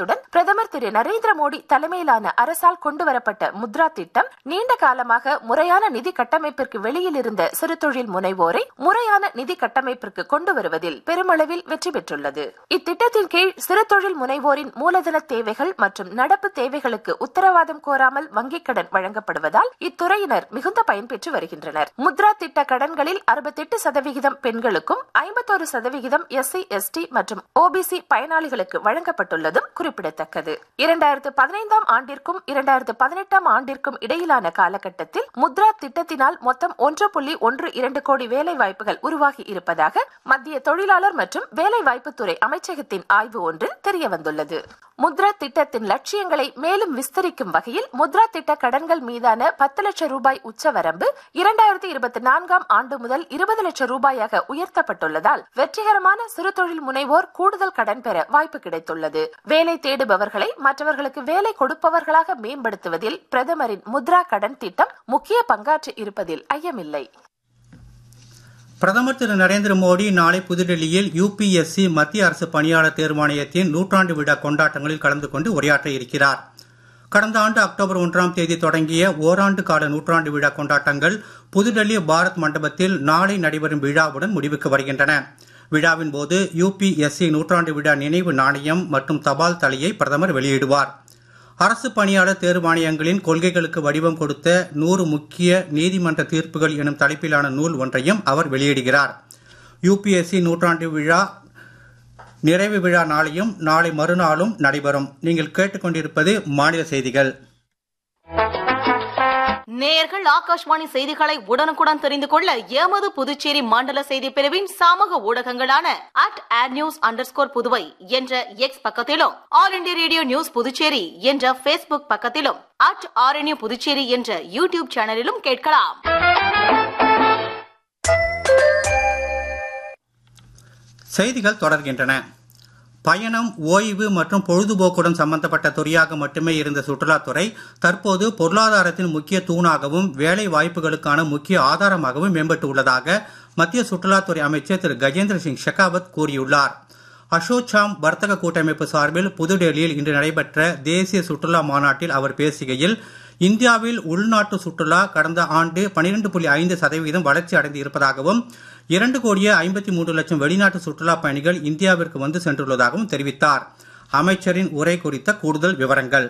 அத்துடன் பிரதமர் திரு நரேந்திர மோடி தலைமையிலான அரசால் கொண்டுவரப்பட்ட முத்ரா திட்டம் நீண்ட காலமாக முறையான நிதி கட்டமைப்பிற்கு வெளியில் இருந்த சிறு தொழில் முனைவோரை முறையான நிதி கட்டமைப்பிற்கு கொண்டு வருவதில் பெருமளவில் வெற்றி பெற்றுள்ளது இத்திட்டத்தின் கீழ் சிறு தொழில் முனைவோரின் மூலதன தேவைகள் மற்றும் நடப்பு தேவைகளுக்கு உத்தரவாதம் கோராமல் வங்கிக் கடன் வழங்கப்படுவதால் இத்துறையினர் மிகுந்த பயன்பெற்று வருகின்றனர் முத்ரா திட்ட கடன்களில் அறுபத்தெட்டு சதவிகிதம் பெண்களுக்கும் ஐம்பத்தோரு சதவிகிதம் எஸ்சி எஸ்டி மற்றும் ஓபிசி பயனாளிகளுக்கு வழங்கப்பட்டுள்ளதும் குறிப்பிடத்தக்கது இரண்டாயிரத்து பதினைந்தாம் ஆண்டிற்கும் இரண்டாயிரத்து பதினெட்டாம் ஆண்டிற்கும் இடையிலான காலகட்டத்தில் முத்ரா திட்டத்தினால் மொத்தம் ஒன்று புள்ளி ஒன்று இரண்டு கோடி வேலை வாய்ப்புகள் உருவாகி இருப்பதாக மத்திய தொழிலாளர் மற்றும் வேலை வாய்ப்புத்துறை அமைச்சகத்தின் ஆய்வு ஒன்றில் தெரியவந்துள்ளது முத்ரா திட்டத்தின் லட்சியங்களை மேலும் விஸ்தரிக்கும் வகையில் முத்ரா திட்ட கடன்கள் மீதான பத்து லட்சம் ரூபாய் உச்சவரம்பு இரண்டாயிரத்தி இருபத்தி நான்காம் ஆண்டு முதல் இருபது லட்சம் ரூபாயாக உயர்த்தப்பட்டுள்ளதால் வெற்றிகரமான சிறு தொழில் முனைவோர் கூடுதல் கடன் பெற வாய்ப்பு கிடைத்துள்ளது வேலை தேடுபவர்களை மற்றவர்களுக்கு வேலை கொடுப்பவர்களாக மேம்படுத்துவதில் பிரதமரின் முத்ரா கடன் திட்டம் முக்கிய பங்காற்றி இருப்பதில் ஐயமில்லை பிரதமர் திரு நரேந்திர மோடி நாளை புதுடெல்லியில் யுபிஎஸ்சி மத்திய அரசு பணியாளர் தேர்வாணையத்தின் நூற்றாண்டு விழா கொண்டாட்டங்களில் கலந்து கொண்டு உரையாற்ற இருக்கிறார் கடந்த ஆண்டு அக்டோபர் ஒன்றாம் தேதி தொடங்கிய ஓராண்டு கால நூற்றாண்டு விழா கொண்டாட்டங்கள் புதுடெல்லி பாரத் மண்டபத்தில் நாளை நடைபெறும் விழாவுடன் முடிவுக்கு வருகின்றன விழாவின் போது யுபிஎஸ்சி நூற்றாண்டு விழா நினைவு நாணயம் மற்றும் தபால் தலையை பிரதமர் வெளியிடுவார் அரசு பணியாளர் தேர்வாணையங்களின் கொள்கைகளுக்கு வடிவம் கொடுத்த நூறு முக்கிய நீதிமன்ற தீர்ப்புகள் எனும் தலைப்பிலான நூல் ஒன்றையும் அவர் வெளியிடுகிறார் யுபிஎஸ்சி நூற்றாண்டு விழா நிறைவு விழா நாளையும் நாளை மறுநாளும் நடைபெறும் நீங்கள் கேட்டுக்கொண்டிருப்பது மாநில செய்திகள் நேயர்கள் ஆகாஷ்வாணி செய்திகளை உடனுக்குடன் தெரிந்து கொள்ள எமது புதுச்சேரி மண்டல செய்தி பிரிவின் சமூக ஊடகங்களான அட் ஆட் நியூஸ் அண்டர் புதுவை என்ற எக்ஸ் பக்கத்திலும் All India Radio news Puducherry என்ற பேஸ்புக் பக்கத்திலும் அட் ஆர்என்யூ புதுச்சேரி என்ற யூடியூப் சேனலிலும் கேட்கலாம் செய்திகள் தொடர்கின்றன பயணம் ஓய்வு மற்றும் பொழுதுபோக்குடன் சம்பந்தப்பட்ட துறையாக மட்டுமே இருந்த சுற்றுலாத்துறை தற்போது பொருளாதாரத்தின் முக்கிய தூணாகவும் வேலை வாய்ப்புகளுக்கான முக்கிய ஆதாரமாகவும் மேம்பட்டு உள்ளதாக மத்திய சுற்றுலாத்துறை அமைச்சர் திரு கஜேந்திர சிங் ஷெகாவத் கூறியுள்ளார் அசோச்சாம் வர்த்தக கூட்டமைப்பு சார்பில் புதுடெல்லியில் இன்று நடைபெற்ற தேசிய சுற்றுலா மாநாட்டில் அவர் பேசுகையில் இந்தியாவில் உள்நாட்டு சுற்றுலா கடந்த ஆண்டு பனிரெண்டு புள்ளி ஐந்து சதவீதம் வளர்ச்சி அடைந்து இருப்பதாகவும் இரண்டு கோடியே ஐம்பத்தி மூன்று லட்சம் வெளிநாட்டு சுற்றுலா பயணிகள் இந்தியாவிற்கு வந்து சென்றுள்ளதாகவும் தெரிவித்தார் அமைச்சரின் உரை குறித்த கூடுதல் விவரங்கள்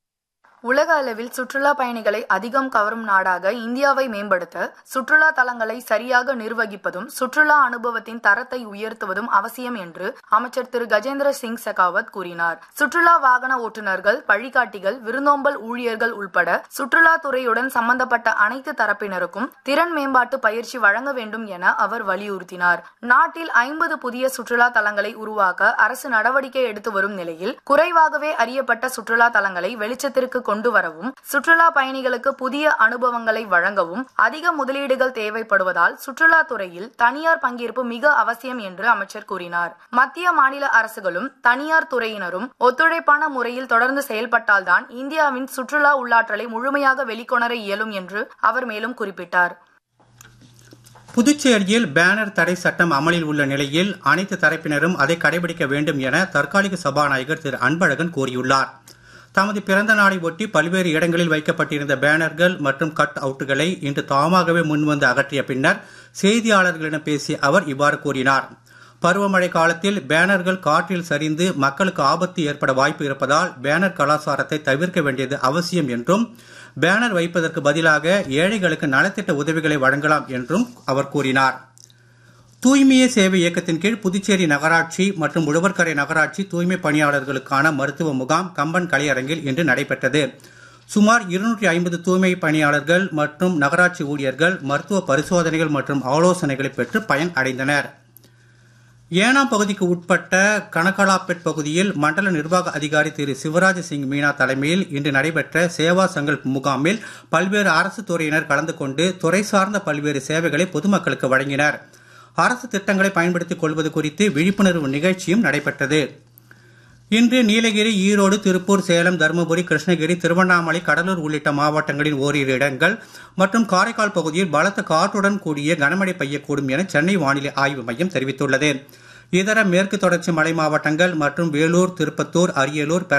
உலக அளவில் சுற்றுலா பயணிகளை அதிகம் கவரும் நாடாக இந்தியாவை மேம்படுத்த சுற்றுலா தலங்களை சரியாக நிர்வகிப்பதும் சுற்றுலா அனுபவத்தின் தரத்தை உயர்த்துவதும் அவசியம் என்று அமைச்சர் திரு கஜேந்திர சிங் செகாவத் கூறினார் சுற்றுலா வாகன ஓட்டுநர்கள் வழிகாட்டிகள் விருந்தோம்பல் ஊழியர்கள் உள்பட சுற்றுலா துறையுடன் சம்பந்தப்பட்ட அனைத்து தரப்பினருக்கும் திறன் மேம்பாட்டு பயிற்சி வழங்க வேண்டும் என அவர் வலியுறுத்தினார் நாட்டில் ஐம்பது புதிய சுற்றுலா தலங்களை உருவாக்க அரசு நடவடிக்கை எடுத்து வரும் நிலையில் குறைவாகவே அறியப்பட்ட சுற்றுலா தலங்களை வெளிச்சத்திற்கு கொண்டு வரவும் சுற்றுலா பயணிகளுக்கு புதிய அனுபவங்களை வழங்கவும் அதிக முதலீடுகள் தேவைப்படுவதால் சுற்றுலா துறையில் தனியார் பங்கேற்பு மிக அவசியம் என்று அமைச்சர் கூறினார் மத்திய மாநில அரசுகளும் தனியார் துறையினரும் ஒத்துழைப்பான முறையில் தொடர்ந்து செயல்பட்டால்தான் இந்தியாவின் சுற்றுலா உள்ளாற்றலை முழுமையாக வெளிக்கொணர இயலும் என்று அவர் மேலும் குறிப்பிட்டார் புதுச்சேரியில் பேனர் தடை சட்டம் அமலில் உள்ள நிலையில் அனைத்து தரப்பினரும் அதை கடைபிடிக்க வேண்டும் என தற்காலிக சபாநாயகர் திரு அன்பழகன் கூறியுள்ளார் தமது பிறந்த நாளை ஒட்டி பல்வேறு இடங்களில் வைக்கப்பட்டிருந்த பேனர்கள் மற்றும் கட் அவுட்டுகளை இன்று தாமாகவே முன்வந்து அகற்றிய பின்னர் செய்தியாளர்களிடம் பேசிய அவர் இவ்வாறு கூறினார் பருவமழை காலத்தில் பேனர்கள் காற்றில் சரிந்து மக்களுக்கு ஆபத்து ஏற்பட வாய்ப்பு இருப்பதால் பேனர் கலாச்சாரத்தை தவிர்க்க வேண்டியது அவசியம் என்றும் பேனர் வைப்பதற்கு பதிலாக ஏழைகளுக்கு நலத்திட்ட உதவிகளை வழங்கலாம் என்றும் அவர் கூறினார் தூய்மையே சேவை இயக்கத்தின் கீழ் புதுச்சேரி நகராட்சி மற்றும் உழவர்கரை நகராட்சி தூய்மை பணியாளர்களுக்கான மருத்துவ முகாம் கம்பன் கலையரங்கில் இன்று நடைபெற்றது சுமார் இருநூற்றி ஐம்பது தூய்மை பணியாளர்கள் மற்றும் நகராட்சி ஊழியர்கள் மருத்துவ பரிசோதனைகள் மற்றும் ஆலோசனைகளை பெற்று பயன் அடைந்தனர் ஏனாம் பகுதிக்கு உட்பட்ட கனகலாப்பேட் பகுதியில் மண்டல நிர்வாக அதிகாரி திரு சிவராஜ் சிங் மீனா தலைமையில் இன்று நடைபெற்ற சேவா சங்கல்ப் முகாமில் பல்வேறு அரசு துறையினர் கலந்து கொண்டு துறை சார்ந்த பல்வேறு சேவைகளை பொதுமக்களுக்கு வழங்கினர் அரசு திட்டங்களை பயன்படுத்திக் கொள்வது குறித்து விழிப்புணர்வு நிகழ்ச்சியும் நடைபெற்றது இன்று நீலகிரி ஈரோடு திருப்பூர் சேலம் தருமபுரி கிருஷ்ணகிரி திருவண்ணாமலை கடலூர் உள்ளிட்ட மாவட்டங்களின் ஓரிரு இடங்கள் மற்றும் காரைக்கால் பகுதியில் பலத்த காற்றுடன் கூடிய கனமழை பெய்யக்கூடும் என சென்னை வானிலை ஆய்வு மையம் தெரிவித்துள்ளது இதர மேற்கு தொடர்ச்சி மலை மாவட்டங்கள் மற்றும் வேலூர் திருப்பத்தூர் அரியலூர்